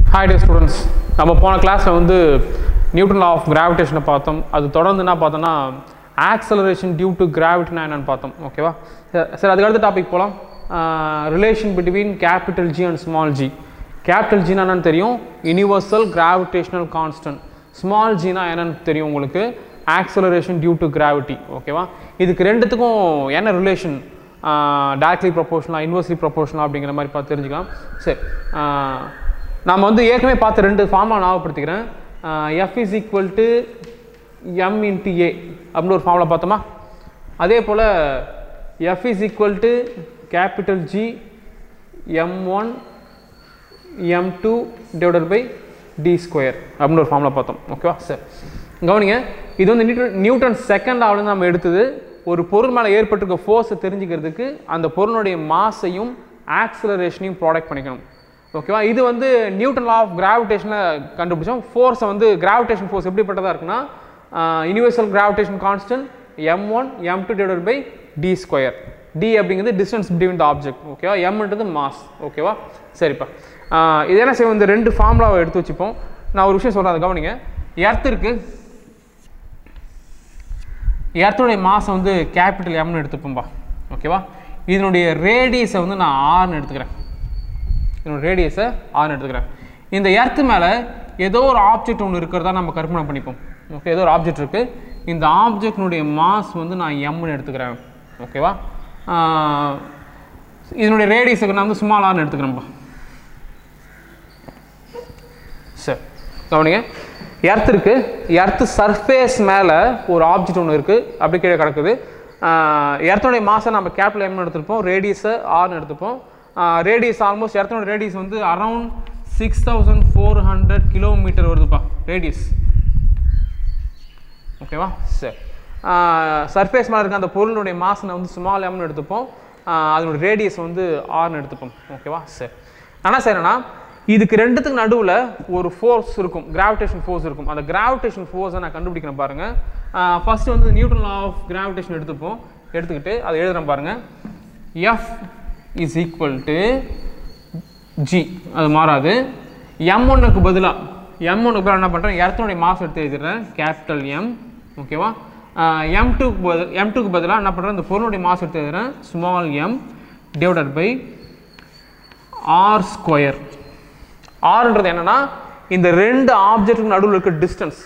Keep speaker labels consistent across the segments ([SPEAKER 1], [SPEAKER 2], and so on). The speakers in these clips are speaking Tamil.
[SPEAKER 1] ஹாய் டே ஸ்டூடெண்ட்ஸ் நம்ம போன கிளாஸில் வந்து நியூட்டன் லா ஆஃப் கிராவிடேஷனை பார்த்தோம் அது தொடர்ந்து என்ன பார்த்தோம்னா ஆக்சலரேஷன் டியூ டு கிராவிட்டினா என்னன்னு பார்த்தோம் ஓகேவா சரி அதுக்கு அடுத்த டாபிக் போகலாம் relation between capital G and small G capital ஜினா என்னன்னு தெரியும் யூனிவர்சல் கிராவிடேஷனல் கான்ஸ்டன்ட் ஸ்மால் ஜினா என்னன்னு தெரியும் உங்களுக்கு ஆக்சலரேஷன் டியூ டு கிராவிட்டி ஓகேவா இதுக்கு ரெண்டுத்துக்கும் என்ன ரிலேஷன் டேரக்ட்லி ப்ரொபோஷனலாக இன்வெர்ஸ்லி ப்ரொபோஷனலாக அப்படிங்கிற மாதிரி பார்த்து தெரிஞ்சுக்கலாம் சரி ஆஹ் நம்ம வந்து ஏற்கனவே பார்த்த ரெண்டு ஃபார்மாக ஞாபகப்படுத்திக்கிறேன் F is equal to M into A அப்படின்னு ஒரு ஃபார்முலா பார்த்தோமா அதே போல் F is equal to capital G M one M two divided by D square அப்படின்னு ஒரு ஃபார்முலா பார்த்தோம் ஓகேவா சார் கவனிங்க இது வந்து நியூட்டன் நியூட்டன் செகண்ட் ஆவில் நம்ம எடுத்தது ஒரு பொருள் மேலே ஏற்பட்டிருக்க ஃபோர்ஸை தெரிஞ்சுக்கிறதுக்கு அந்த பொருளுடைய மாஸையும் ஆக்சலரேஷனையும் ப்ராடக்ட் பண்ணிக்கணும் ஓகேவா இது வந்து நியூட்டன் லா ஆஃப் கிராவிடேஷனில் கண்டுபிடிச்சோம் ஃபோர்ஸை வந்து கிராவிடேஷன் ஃபோர்ஸ் எப்படிப்பட்டதாக இருக்குன்னா universal gravitation constant M one M two divided by D square D அப்படிங்கிறது டிஸ்டன்ஸ் பிட்வீன் த ஆப்ஜெக்ட் ஓகேவா எம்ன்றது மாஸ் ஓகேவா சரிப்பா ஆஹ் இது என்ன செய்வோம் இந்த ரெண்டு ஃபார்முலாவை எடுத்து வச்சுப்போம் நான் ஒரு விஷயம் சொல்கிறேன் அதை கவனிங்க எர்த் இருக்கு எர்த்துடைய மாசம் வந்து கேபிட்டல் எம்னு எடுத்துப்போம்பா ஓகேவா இதனுடைய ரேடியஸை வந்து நான் ஆர்னு எடுத்துக்கிறேன் இதனோட ரேடியஸை ஆர்னு எடுத்துக்கிறேன் இந்த எர்த்து மேலே ஏதோ ஒரு ஆப்ஜெக்ட் ஒன்று இருக்கிறதா நம்ம கற்பனை பண்ணிப்போம் ஓகே ஏதோ ஒரு ஆப்ஜெக்ட் இருக்குது இந்த ஆப்ஜெக்டினுடைய மாஸ் வந்து நான் எம்னு எடுத்துக்கிறேன் ஓகேவா ஆஹ் இதனுடைய ரேடியஸுக்கு நான் வந்து ஸ்மால் ஆர்னு எடுத்துக்கிறேன்ப்பா சரி கவனிங்க எர்த் இருக்கு எர்த் சர்ஃபேஸ் மேலே ஒரு ஆப்ஜெக்ட் ஒன்று இருக்குது அப்படி கீழே கிடக்குது எர்த்தோடைய மாசம் நம்ம கேபிட்டல் எம்னு எடுத்துருப்போம் ரேடியஸை ஆர்னு எடுத்துப்போம் ரேடியஸ் ஆல்மோஸ்ட் எர்த்தோட ரேடியஸ் வந்து around six thousand four hundred kilometre வருதுப்பா ரேடியஸ் ஓகேவா சரி சர்ஃபேஸ் மேலே இருக்க அந்த பொருளுடைய மாசனை வந்து ஸ்மால் எம்னு எடுத்துப்போம் ஆஹ் அதனோட ரேடியஸ் வந்து ஆர்னு எடுத்துப்போம் ஓகேவா சரி ஆனால் செய்யறேன்னா இதுக்கு ரெண்டுத்துக்கு நடுவில் ஒரு ஃபோர்ஸ் இருக்கும் கிராவிடேஷன் ஃபோர்ஸ் இருக்கும் அந்த கிராவிடேஷன் ஃபோர்ஸை நான் கண்டுபிடிக்கிறேன் பாருங்க ஃபர்ஸ்ட் வந்து நியூட்டன் லா ஆஃப் கிராவிடேஷன் எடுத்துப்போம் எடுத்துக்கிட்டு அதை எழுதுறேன் பாருங்க F is equal to G அது மாறாது எம் ஒன்னுக்கு பதிலாக எம் ஒன்னுக்கு பதிலாக என்ன பண்ணுறேன் எர்த்தனுடைய மாஸ் எடுத்து எழுதிடுறேன் கேபிட்டல் எம் ஓகேவா எம் டூக்கு பதில் எம் டூக்கு பதிலாக என்ன பண்ணுறேன் இந்த பொருளுடைய மாஸ் எடுத்து எழுதுறேன் small M divided by R square ஆர்ன்றது என்னன்னா இந்த ரெண்டு ஆப்ஜெக்ட்டுக்கு நடுவில் இருக்க டிஸ்டன்ஸ்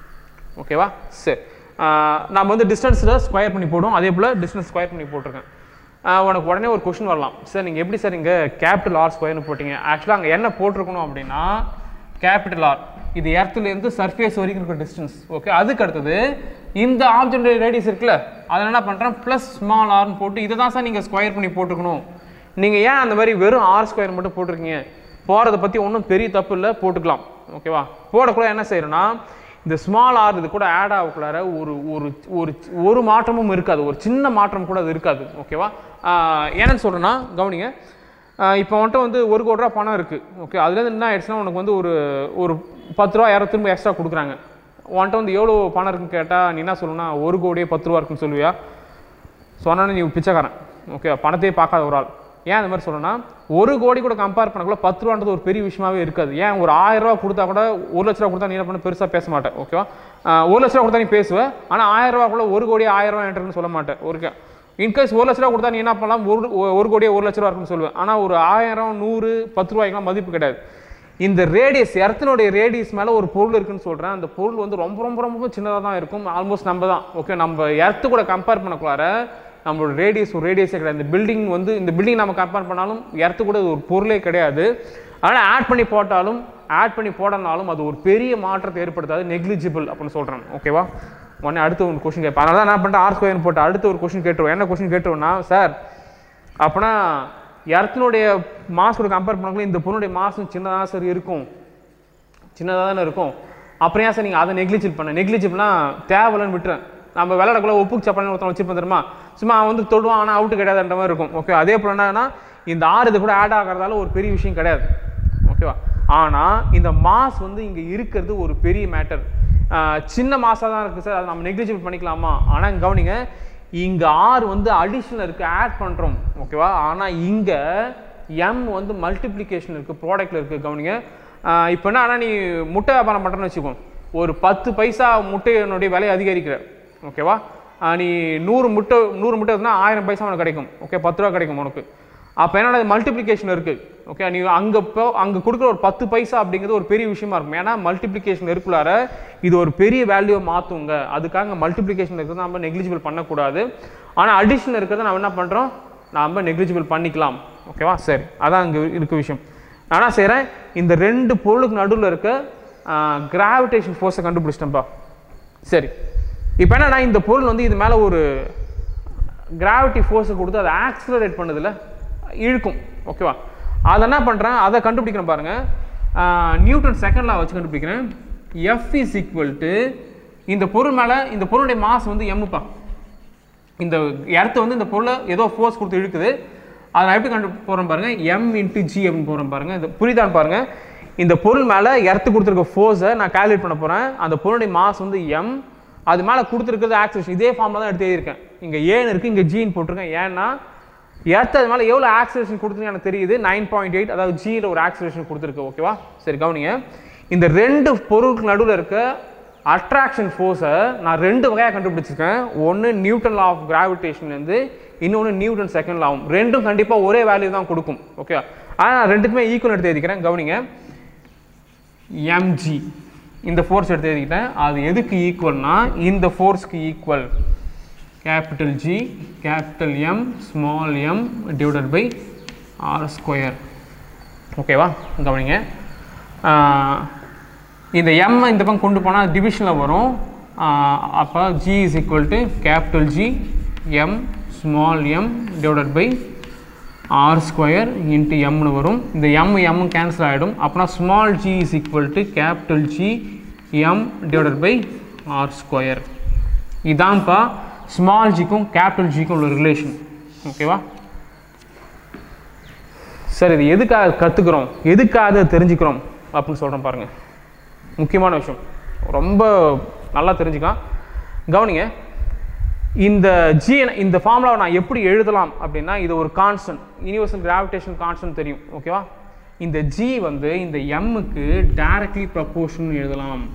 [SPEAKER 1] ஓகேவா சரி ஆஹ் நம்ம வந்து டிஸ்டன்ஸில் ஸ்கொயர் பண்ணி போடுவோம் அதே போல் டிஸ்டன்ஸ் ஸ்கொயர் பண்ணி போட்டிருக்கேன் ஆஹ் உனக்கு உடனே ஒரு கொஷின் வரலாம் சார் நீங்கள் எப்படி சார் இங்கே கேபிட்டல் ஆர் ஸ்கொயர்னு போட்டீங்க ஆக்சுவலாக அங்கே என்ன போட்டிருக்கணும் அப்படின்னா கேபிட்டல் ஆர் இது எர்த்துலேருந்து சர்ஃபேஸ் வரைக்கும் இருக்க டிஸ்டன்ஸ் ஓகே அதுக்கு அடுத்தது இந்த ஆப்ஜெக்ட் ரேடியஸ் இருக்குல்ல அதை என்ன பண்ணுறேன் ப்ளஸ் ஸ்மால் ஆர்னு போட்டு இதை தான் சார் நீங்கள் ஸ்கொயர் பண்ணி போட்டுக்கணும் நீங்கள் ஏன் அந்த மாதிரி வெறும் ஆர் ஸ்கொயர் மட்டும் போட்டிருக்கீங்க போகிறத பற்றி ஒன்றும் பெரிய தப்பு இல்லை போட்டுக்கலாம் ஓகேவா போடக்கூட என்ன செய்யறோம்னா இந்த ஸ்மால் ஆர் இது கூட ஆட் ஆகக்குள்ளார ஒரு ஒரு ஒரு ஒரு மாற்றமும் இருக்காது ஒரு சின்ன மாற்றம் கூட அது இருக்காது ஓகேவா ஆஹ் என்னன்னு சொல்கிறேன்னா கவனிங்க இப்போ வந்துட்டு வந்து ஒரு கோடி ரூபா பணம் இருக்குது ஓகே அதுலேருந்து என்ன ஆயிடுச்சுன்னா உனக்கு வந்து ஒரு ஒரு பத்து ரூபா யாரோ திரும்ப எக்ஸ்ட்ரா கொடுக்குறாங்க உன்கிட்ட வந்து எவ்வளோ பணம் இருக்குன்னு கேட்டால் நீ என்ன சொல்லணும்னா ஒரு கோடியே பத்து ரூபா இருக்குன்னு சொல்லுவியா சொன்னா நீ பிச்சைக்காரன் ஓகே பணத்தையே பார்க்காத ஒரு ஆள் ஏன் அந்த மாதிரி சொல்லணும்னா ஒரு கோடி கூட கம்பேர் பண்ணக்குள்ள பத்து ரூபான்றது ஒரு பெரிய விஷயமாவே இருக்காது ஏன் ஒரு ஆயிரம் ரூபா கொடுத்தா கூட ஒரு லட்ச ரூபா கொடுத்தா நீ என்ன பண்ண பெருசாக பேச மாட்டேன் ஓகேவா ஆஹ் ஒரு லட்ச ரூபா கொடுத்தா நீ பேசுவ ஆனால் ஆயிரம் ரூபா கூட ஒரு கோடி ஆயிரம் ரூபா என்ட்ருன்னு சொல்ல மாட்டேன் ஒரு இன்கேஸ் ஒரு லட்ச ரூபா கொடுத்தா நீ என்ன பண்ணலாம் ஒரு ஒரு கோடியே ஒரு லட்ச ரூபா இருக்குன்னு சொல்லுவேன் ஆனால் ஒரு ஆயிரம் நூறு பத்து ரூபாய்க்குலாம் மதிப்பு கிடையாது இந்த ரேடியஸ் எர்த்தனுடைய ரேடியஸ் மேலே ஒரு பொருள் இருக்குன்னு சொல்கிறேன் அந்த பொருள் வந்து ரொம்ப ரொம்ப ரொம்ப சின்னதாக தான் இருக்கும் ஆல்மோஸ்ட் நம்ம தான் ஓகே நம்ம எர்த்து கூட கம்பேர் பண்ணக்குள்ளார நம்மளோட ரேடியஸ் ஒரு ரேடியஸே கிடையாது இந்த பில்டிங் வந்து இந்த பில்டிங் நம்ம கம்பேர் பண்ணாலும் எர்த்து கூட இது ஒரு பொருளே கிடையாது அதனால் ஆட் பண்ணி போட்டாலும் ஆட் பண்ணி போடனாலும் அது ஒரு பெரிய மாற்றத்தை ஏற்படுத்தாது நெக்லிஜிபிள் அப்படின்னு சொல்கிறேன் ஓகேவா உடனே அடுத்து ஒரு கொஷின் கேட்பேன் அதனால தான் என்ன பண்ணிட்டேன் ஆர் ஸ்கொயர்னு போட்டு அடுத்து ஒரு கொஷின் கேட்டுருவோம் என்ன கொஷின் கேட்டுருவோம்னா சார் அப்போனா எர்த்தனுடைய மாஸோட கம்பேர் பண்ணக்குள்ள இந்த பொண்ணுடைய மாசம் சின்னதாக சார் இருக்கும் சின்னதாக தானே இருக்கும் அப்புறம் ஏன் சார் நீங்கள் அதை நெக்லிஜிபிள் பண்ண நெக்லிஜிபிள்னா தேவையில்லைன்னு விட்டுறேன் நம்ம விளையாடக்குள்ள உப்புக்கு சப்பானு ஒருத்தன் வச்சுருப்போம் தெரியுமா சும்மா அவன் வந்து தொடுவான் ஆனால் அவுட்டு கிடையாதுன்ற மாதிரி இருக்கும் ஓகே அதே போல் என்னன்னா இந்த ஆறு இது கூட ஆட் ஆகிறதால ஒரு பெரிய விஷயம் கிடையாது ஓகேவா ஆனால் இந்த மாஸ் வந்து இங்கே இருக்கிறது ஒரு பெரிய மேட்டர் சின்ன மாசாக தான் இருக்குது சார் அதை நம்ம நெக்லிஜிபிள் பண்ணிக்கலாமா ஆனால் கவனிங்க இங்கே ஆர் வந்து அடிஷனல் இருக்குது ஆட் பண்ணுறோம் ஓகேவா ஆனால் இங்கே எம் வந்து மல்டிப்ளிகேஷன் இருக்குது ப்ராடக்ட்டில் இருக்குது கவனிங்க இப்போ என்ன ஆனால் நீ முட்டை வியாபாரம் பண்ணுறேன்னு வச்சுக்கோ ஒரு பத்து பைசா முட்டையினுடைய விலை அதிகரிக்கிற ஓகேவா ஆஹ் நீ நூறு முட்டை நூறு முட்டை இருந்தால் ஆயிரம் பைசா உனக்கு கிடைக்கும் ஓகே பத்து ரூபா கிடைக்கும் உனக்கு அப்போ என்னன்னா மல்டிப்ளிகேஷன் இருக்குது ஓகே நீ அங்கே இப்போ அங்கே கொடுக்குற ஒரு பத்து பைசா அப்படிங்கிறது ஒரு பெரிய விஷயமா இருக்கும் ஏன்னா மல்டிப்ளிகேஷன் இருக்குள்ளார இது ஒரு பெரிய வேல்யூவை மாற்றுங்க அதுக்காக மல்டிப்ளிகேஷன் இருக்கிறத நம்ம நெக்லிஜிபிள் பண்ணக்கூடாது ஆனால் அடிஷன் இருக்கிறத நம்ம என்ன பண்ணுறோம் நாம் நெக்லிஜிபிள் பண்ணிக்கலாம் ஓகேவா சரி அதான் அங்கே இருக்க விஷயம் நான் என்ன செய்கிறேன் இந்த ரெண்டு பொருளுக்கு நடுவில் இருக்க கிராவிடேஷன் ஃபோர்ஸை கண்டுபிடிச்சிட்டேன்ப்பா சரி இப்போ என்னன்னா இந்த பொருள் வந்து இது மேலே ஒரு கிராவிட்டி ஃபோர்ஸை கொடுத்து அதை ஆக்சிலரேட் பண்ணுதில்ல இழுக்கும் ஓகேவா அதை என்ன பண்ணுறேன் அதை கண்டுபிடிக்கிறேன் பாருங்கள் நியூட்டன் செகண்ட் லா வச்சு கண்டுபிடிக்கிறேன் எஃப் இஸ் ஈக்குவல் டு இந்த பொருள் மேலே இந்த பொருளுடைய மாஸ் வந்து எம்முப்பா இந்த இடத்த வந்து இந்த பொருளை ஏதோ ஃபோர்ஸ் கொடுத்து இழுக்குது அதை நான் எப்படி கண்டு போகிறேன் பாருங்க எம் இன்ட்டு ஜி அப்படின்னு போகிறேன் பாருங்க இந்த புரியுதான்னு பாருங்க இந்த பொருள் மேலே இடத்து கொடுத்துருக்க ஃபோர்ஸை நான் கால்குலேட் பண்ண போகிறேன் அந்த பொருளுடைய மாஸ் வந்து எம் அது மேலே கொடுத்துருக்கிறது ஆக்சிலேஷன் இதே ஃபார்மில் தான் எடுத்து எழுதியிருக்கேன் இங்கே ஏன்னு இருக்குது இங்கே ஜின்னு போட்டிருக்கேன் ஏன்னா எர்த் அது மேலே எவ்வளோ ஆக்சிலேஷன் கொடுத்துருக்கு எனக்கு தெரியுது நைன் பாயிண்ட் எயிட் அதாவது ஜியில் ஒரு ஆக்சிலேஷன் கொடுத்துருக்கு ஓகேவா சரி கவனிங்க இந்த ரெண்டு பொருளுக்கு நடுவில் இருக்க அட்ராக்ஷன் ஃபோர்ஸை நான் ரெண்டு வகையாக கண்டுபிடிச்சிருக்கேன் ஒன்று நியூட்டன் லா ஆஃப் கிராவிடேஷன்லேருந்து இன்னொன்று நியூட்டன் செகண்ட் லாவும் ரெண்டும் கண்டிப்பாக ஒரே வேல்யூ தான் கொடுக்கும் ஓகே ஆனால் நான் ரெண்டுக்குமே ஈக்குவல் எடுத்து எழுதிக்கிறேன் கவனிங்க எம்ஜி இந்த ஃபோர்ஸ் எடுத்து எழுதிக்கிட்டேன் அது எதுக்கு ஈக்குவல்னா இந்த ஃபோர்ஸ்க்கு equal capital G capital M small M divided by R square ஓகேவா கவனிங்க ஆஹ், இந்த எம் இந்த பக்கம் கொண்டு போனால் டிவிஷனில் வரும் அப்போ G is equal to capital G M small M divided by R square into எம்னு வரும் இந்த எம் எம் கேன்சல் ஆகிடும் அப்போனா small G is equal to capital G M divided by R square இதான்ப்பா ஸ்மால் ஜிக்கும் கேபிட்டல் ஜிக்கும் உள்ள ரிலேஷன் ஓகேவா சரி இது எதுக்காக கற்றுக்குறோம் எதுக்காக இதை தெரிஞ்சுக்கிறோம் அப்படின்னு சொல்கிறேன் பாருங்கள் முக்கியமான விஷயம் ரொம்ப நல்லா தெரிஞ்சுக்கலாம் கவனிங்க இந்த ஜி இந்த ஃபார்முலாவை நான் எப்படி எழுதலாம் அப்படின்னா இது ஒரு கான்ஸ்டன்ட் யூனிவர்சல் கிராவிடேஷன் கான்ஸ்டன்ட் தெரியும் ஓகேவா இந்த ஜி வந்து இந்த எம்முக்கு டைரக்ட்லி ப்ரப்போர்ஷன் எழுதலாம்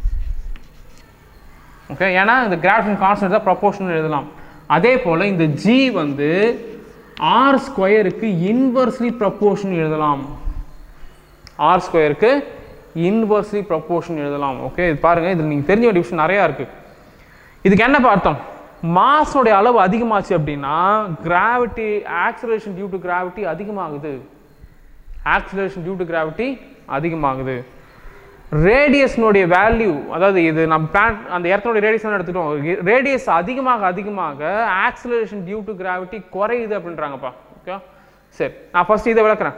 [SPEAKER 1] ஓகே ஏன்னா இந்த கிராவிடேஷன் கான்ஸ்டன்ட் தான் ப்ரப்போர்ஷன் எழுதலாம் அதே போல் இந்த ஜி வந்து ஆர் ஸ்கொயருக்கு இன்வர்ஸ்லி ப்ரப்போர்ஷன் எழுதலாம் ஆர் ஸ்கொயருக்கு இன்வர்ஸ்லி ப்ரப்போர்ஷன் எழுதலாம் ஓகே இது பாருங்கள் இதில் நீங்கள் தெரிஞ்ச வேண்டிய விஷயம் நிறையா இருக்குது இதுக்கு என்ன அர்த்தம் மாஸோடைய அளவு அதிகமாச்சு அப்படின்னா gravity acceleration due to gravity அதிகமாகுது ஆக்சிலரேஷன் டியூ டு கிராவிட்டி அதிகமாகுது ரேடியஸ்னுடைய வேல்யூ அதாவது இது நம்ம பிளான் அந்த இடத்தினுடைய ரேடியஸ் எடுத்துட்டோம் ரேடியஸ் அதிகமாக அதிகமாக ஆக்சிலரேஷன் டியூ டு கிராவிட்டி குறையுது அப்படின்றாங்கப்பா ஓகே சரி நான் ஃபர்ஸ்ட் இதை விளக்குறேன்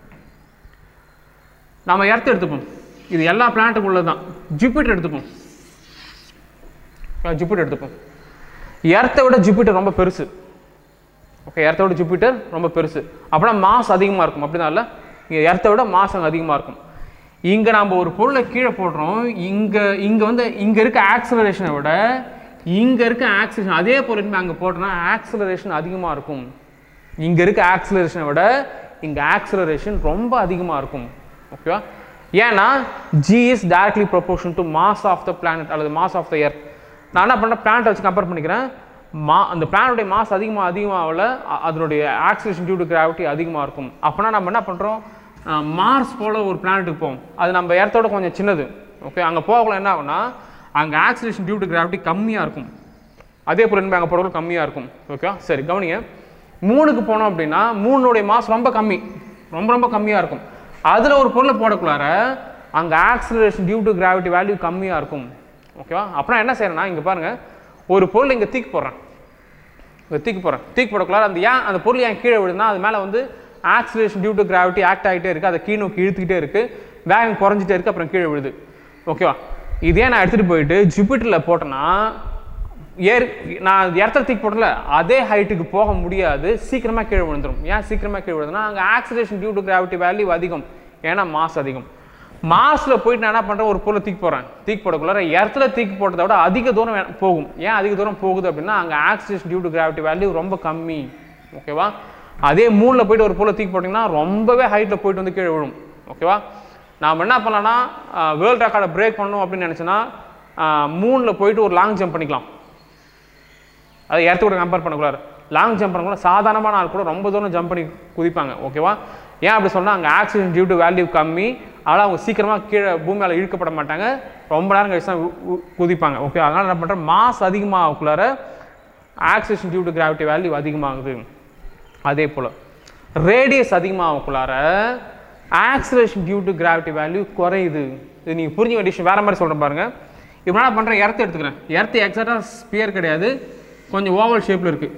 [SPEAKER 1] நம்ம எர்த் எடுத்துப்போம் இது எல்லா பிளானட்டுக்கும் உள்ளது தான் ஜூபிட்டர் எடுத்துப்போம் ஜூபிட்டர் எடுத்துப்போம் எர்த்தை விட ஜூபிட்டர் ரொம்ப பெருசு ஓகே எர்த்தை விட ஜூபிட்டர் ரொம்ப பெருசு அப்படின்னா மாஸ் அதிகமாக இருக்கும் அப்படிதான் இல்லை இங்கே எர்த்தை விட மாஸ் அங்கே அதிகமாக இருக்கும் இங்கே நம்ம ஒரு பொருளை கீழே போடுறோம் இங்கே இங்கே வந்து இங்கே இருக்க ஆக்சலரேஷனை விட இங்கே இருக்க ஆக்சிலேஷன் அதே பொருள் அங்கே போட்டோம்னா ஆக்சலரேஷன் அதிகமாக இருக்கும் இங்கே இருக்க ஆக்சலரேஷனை விட இங்கே ஆக்சலரேஷன் ரொம்ப அதிகமாக இருக்கும் ஓகேவா ஏன்னா G is directly proportion to mass of the planet அல்லது மாஸ் ஆஃப் த எர்த் நான் என்ன பண்ணுறேன் பிளானட்டை வச்சு கம்பேர் பண்ணிக்கிறேன் மா அந்த பிளானோடைய மாஸ் அதிகமாக அதிகமாகல அ- அதனுடைய ஆக்சிலேஷன் டியூ டு கிராவிட்டி அதிகமாக இருக்கும் அப்போனா நம்ம என்ன பண்ணுறோம் மார்ஸ் போல ஒரு பிளானட்டுக்கு போவோம் அது நம்ம எர்த்தோட கொஞ்சம் சின்னது ஓகே அங்கே போகக்குள்ள என்ன ஆகும்னா அங்கே ஆக்சிலேஷன் டியூ டு கிராவிட்டி கம்மியாக இருக்கும் அதே போல் இனிமே அங்கே போகிறவங்க கம்மியாக இருக்கும் ஓகே சரி கவனிங்க மூணுக்கு போனோம் அப்படின்னா மூணுடைய மாஸ் ரொம்ப கம்மி ரொம்ப ரொம்ப கம்மியாக இருக்கும் அதில் ஒரு பொருளை போடக்குள்ளார அங்கே acceleration due to gravity value கம்மியாக இருக்கும் ஓகேவா அப்புறம் என்ன செய்யறேன்னா இங்கே பாருங்கள் ஒரு பொருள் இங்கே தூக்கி போடுறேன் இங்கே தூக்கி போடுறேன் தூக்கி போடக்குள்ளார அந்த ஏன் அந்த பொருள் ஏன் கீழே விழுதுன்னா அது மேலே வந்து acceleration due to gravity act ஆகிட்டே இருக்குது அதை கீழ் நோக்கி இழுத்துக்கிட்டே இருக்குது வேகம் குறைஞ்சிட்டே இருக்குது அப்புறம் கீழே விழுது ஓகேவா இதே நான் எடுத்துகிட்டு போயிட்டு ஜூபிட்டரில் போட்டேன்னா ஏர் நான் இடத்துல தூக்கி போட்டல அதே ஹைட்டுக்கு போக முடியாது சீக்கிரமாக கீழே விழுந்துரும் ஏன் சீக்கிரமாக கீழே விழுதுன்னா அங்கே acceleration due to gravity value அதிகம் ஏன்னா மாஸ் அதிகம் மாஸில் போயிட்டு நான் என்ன பண்ணுறேன் ஒரு பொருளை தூக்கி போடுறேன் தூக்கி போடக்குள்ளார இடத்துல தூக்கி போட்டதை விட அதிக தூரம் வே- போகும் ஏன் அதிக தூரம் போகுது அப்படின்னா அங்கே acceleration due to gravity value ரொம்ப கம்மி ஓகேவா அதே மூணில் போயிட்டு ஒரு பொருளை தூக்கி போட்டிங்கன்னா ரொம்பவே ஹைட்டில் போயிட்டு வந்து கீழே விழும் ஓகேவா நாம் என்ன பண்ணலாம்னா வேர்ல்ட் ரெக்கார்டை பிரேக் பண்ணணும் அப்படின்னு நினச்சோன்னா மூணில் போயிட்டு ஒரு லாங் ஜம்ப் பண்ணிக்கலாம் அதை இடத்து கூட கம்பேர் பண்ணக்கூடாது லாங் ஜம்ப் பண்ணக்கூட சாதாரணமான ஆள் கூட ரொம்ப தூரம் ஜம்ப் பண்ணி குதிப்பாங்க ஓகேவா ஏன் அப்படி சொன்னால் அங்கே ஆக்சிஜன் டியூ டு வேல்யூ கம்மி அதனால் அவங்க சீக்கிரமாக கீழே பூமியால் இழுக்கப்பட மாட்டாங்க ரொம்ப நேரம் கழிச்சு தான் உ- உ- குதிப்பாங்க ஓகே அதனால் என்ன பண்ணுறேன் மாஸ் அதிகமாகக்குள்ளார acceleration due to gravity value அதிகமாகுது அதே போல் ரேடியஸ் அதிகமாகக்குள்ளார acceleration due to gravity value குறையுது இது நீங்கள் புரிஞ்ச வேண்டிய விஷயம் வேறு மாதிரி சொல்கிறேன் பாருங்கள் இப்போ நான் பண்ணுறேன் எர்த்து எடுத்துக்கிறேன் எர்த்து எக்ஸாக்டாக ஸ்பியர் கிடையாது கொஞ்சம் ஓவல் ஷேப்பில் இருக்குது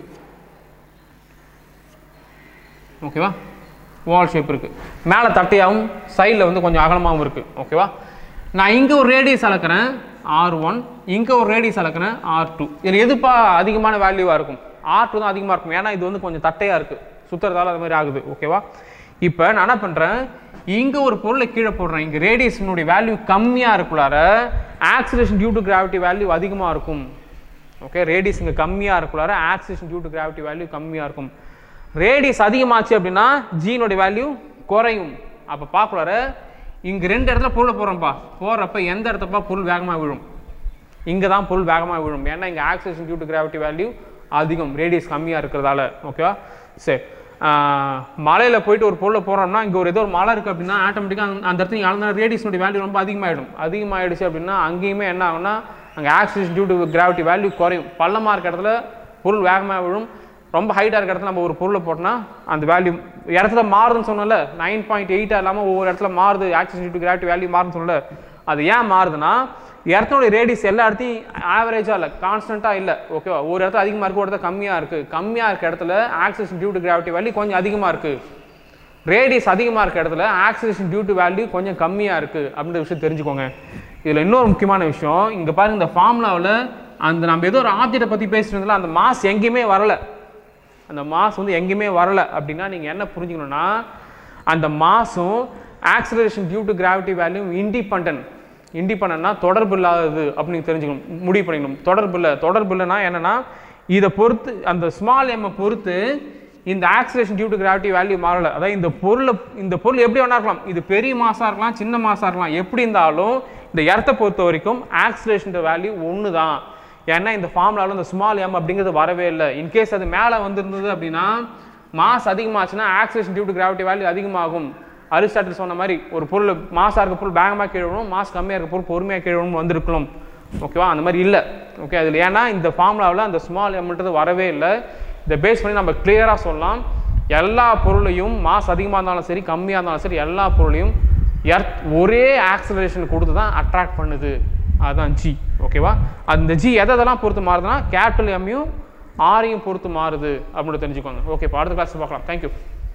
[SPEAKER 1] ஓகேவா ஓவல் ஷேப் இருக்குது மேலே தட்டையாகவும் சைடில் வந்து கொஞ்சம் அகலமாகவும் இருக்குது ஓகேவா நான் இங்கே ஒரு ரேடியஸ் அளக்கிறேன் ஆர் ஒன் இங்கே ஒரு ரேடியஸ் அளக்கிறேன் ஆர் டூ இதில் எதுப்பா அதிகமான வேல்யூவாக இருக்கும் ஆர் டூ தான் அதிகமாக இருக்கும் ஏன்னா இது வந்து கொஞ்சம் தட்டையாக இருக்குது சுற்றுறதால அது மாதிரி ஆகுது ஓகேவா இப்போ நான் என்ன பண்ணுறேன் இங்கே ஒரு பொருளை கீழே போடுறேன் இங்கே ரேடியஸினுடைய வேல்யூ கம்மியாக இருக்குள்ளார acceleration due to gravity value அதிகமாக இருக்கும் ஓகே ரேடியஸ் இங்கே கம்மியாக இருக்குள்ளார acceleration due to gravity value கம்மியாக இருக்கும் ரேடியஸ் அதிகமாச்சு அப்படின்னா ஜீனோட வேல்யூ குறையும் அப்போ பார்க்கலார இங்கே ரெண்டு இடத்துல பொருளை போடுறோம்ப்பா போடுறப்ப எந்த இடத்தப்பா பொருள் வேகமாக விழும் இங்கே தான் பொருள் வேகமாக விழும் ஏன்னா இங்கே acceleration due to gravity value அதிகம் ரேடியஸ் கம்மியாக இருக்கிறதால ஓகேவா சரி மலையில் போயிட்டு ஒரு பொருளை போடுறோம்னா இங்கே ஒரு ஏதோ ஒரு மலை இருக்குது அப்படின்னா ஆட்டோமேட்டிக்காக அந்த இடத்துல அளந்த ரேடியஸனுடைய வேல்யூ ரொம்ப அதிகமாகிடும் அதிகமாகிடுச்சு அப்படின்னா அங்கேயுமே என்ன ஆகும்னா அங்கே acceleration due to gravity value குறையும் பள்ளமாக இருக்க இடத்துல பொருள் வேகமாக விழும் ரொம்ப ஹைட்டாக இருக்க இடத்துல நம்ம ஒரு பொருளை போட்டோம்னா அந்த வேல்யூ இடத்துல மாறுதுன்னு சொன்னல நைன் பாயிண்ட் எயிட்டாக இல்லாமல் ஒவ்வொரு இடத்துல மாறுது acceleration due to gravity value மாறுதுன்னு சொன்னல அது ஏன் மாறுதுன்னா இடத்தினுடைய ரேடியஸ் எல்லா இடத்தையும் ஆவரேஜாக இல்லை கான்ஸ்டண்ட்டாக இல்லை ஓகேவா ஒரு இடத்துல அதிகமாக இருக்குது ஒரு இடத்துல கம்மியாக இருக்குது கம்மியாக இருக்க இடத்துல acceleration due to gravity value கொஞ்சம் அதிகமாக இருக்குது ரேடியஸ் அதிகமாக இருக்க இடத்துல ஆக்சிலேஷன் டியூ டு வேல்யூ கொஞ்சம் கம்மியாக இருக்குது அப்படின்ற விஷயம் தெரிஞ்சுக்கோங்க இதில் இன்னொரு முக்கியமான விஷயம் இங்கே பாருங்க இந்த ஃபார்முலாவில் அந்த நம்ம ஏதோ ஒரு ஆப்ஜெக்டை பற்றி பேசிட்டு அந்த மாஸ் எங்கேயுமே வரலை அந்த மாஸ் வந்து எங்கேயுமே வரல அப்படின்னா நீங்கள் என்ன புரிஞ்சுக்கணும்னா அந்த மாஸும் acceleration due to gravity value independent இண்டிபெண்டன்னா தொடர்பு இல்லாதது அப்படின்னு தெரிஞ்சுக்கணும் முடிவு பண்ணிக்கணும் தொடர்பு இல்லை தொடர்பு இல்லைன்னா என்னன்னா இதை பொறுத்து அந்த ஸ்மால் எம்மை பொறுத்து இந்த acceleration due to gravity value மாறல அதாவது இந்த பொருளை இந்த பொருள் எப்படி வேணா இருக்கலாம் இது பெரிய மாசா இருக்கலாம் சின்ன மாசா இருக்கலாம் எப்படி இருந்தாலும் இந்த இடத்த பொறுத்த வரைக்கும் ஆக்சிலேஷன் வேல்யூ ஒன்று தான் ஏன்னா இந்த ஃபார்முலாவில் இந்த ஸ்மால் எம் அப்படிங்கிறது வரவே இல்லை இன்கேஸ் அது மேலே வந்திருந்தது அப்படின்னா மாஸ் அதிகமாச்சுன்னா acceleration due to gravity value அதிகமாகும் அரிஸ்டாட்டில் சொன்ன மாதிரி ஒரு பொருள் மாசாக இருக்க பொருள் வேகமாக கீழணும் மாஸ் கம்மியாக இருக்க பொருள் பொறுமையாக கீழணும் வந்திருக்கலாம் ஓகேவா அந்த மாதிரி இல்லை ஓகே அதில் ஏன்னா இந்த ஃபார்முலாவில் அந்த ஸ்மால் எம்ன்றது வரவே இல்லை இதை பேஸ் பண்ணி நம்ம கிளியராக சொல்லலாம் எல்லா பொருளையும் மாஸ் அதிகமாக இருந்தாலும் சரி கம்மியாக இருந்தாலும் சரி எல்லா பொருளையும் எர்த் ஒரே ஆக்சலரேஷன் கொடுத்து தான் அட்ராக்ட் பண்ணுது அதுதான் ஜி ஓகேவா அந்த ஜி எதை எதெல்லாம் பொறுத்து மாறுதுன்னா கேபிட்டல் எம்மையும் ஆரையும் பொறுத்து மாறுது அப்படின்னு தெரிஞ்சுக்கோங்க ஓகே இப்போ அடுத்த கிளாஸ் பார்க்கலாம் தேங்க்யூ